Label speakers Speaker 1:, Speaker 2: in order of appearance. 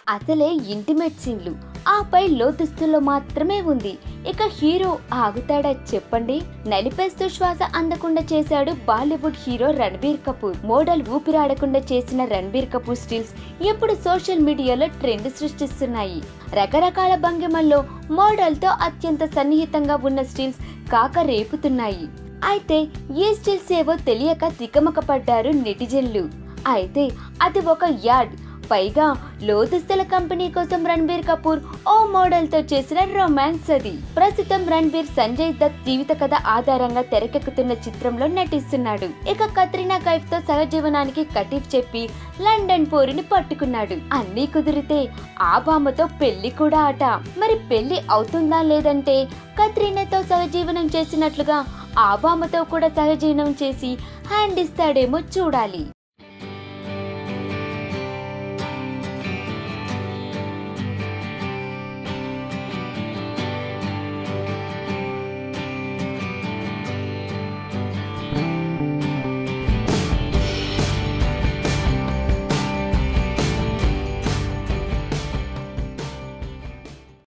Speaker 1: అసలే ఇంటిమేట్ సీన్లు ఆపై లోతుస్తుల్లో మాత్రమే ఉంది ఇక హీరో ఆగుతాడా చెప్పండి నలిపేస్తూ శ్వాస అందకుండా చేశాడు Bollywood hero Ranbir Kapoor model ఊపిరాడకుండా చేసిన రణబీర్ కపూర్ స్టిల్స్ ఇప్పుడు సోషల్ మీడియాలో ట్రెండ్ సృష్టిస్తున్నాయి రకరకాల భంగిమల్లో మోడల్తో అత్యంత సన్నిహితంగా ఉన్న స్టిల్స్ కాక రేపుతున్నాయి అయితే ఈ స్టిల్స్ ఏవో తెలియక తికమక పడ్డారు నెటిజన్లు అయితే అది ఒక యాడ్ పైగా లోతుస్తుల కంపెనీ కోసం రణబీర్ కపూర్ ఓ మోడల్ తో చేసిన రొమాన్స్ అది ప్రస్తుతం రణబీర్ సంజయ్ దత్ జీవిత కథ ఆధారంగా తెరకెక్కుతున్న చిత్రంలో నటిస్తున్నాడు ఇక కత్రినా కైఫ్ తో సహజీవనానికి కటిఫ్ చెప్పి లండన్ పోరుని పట్టుకున్నాడు అన్నీ కుదిరితే ఆ భామతో పెళ్లి కూడా అట మరి పెళ్లి అవుతుందా లేదంటే కత్రినాతో సహజీవనం చేసినట్లుగా ఆ భామతో కూడా సహజీవనం చేసి హ్యాండ్ ఇస్తాడేమో చూడాలి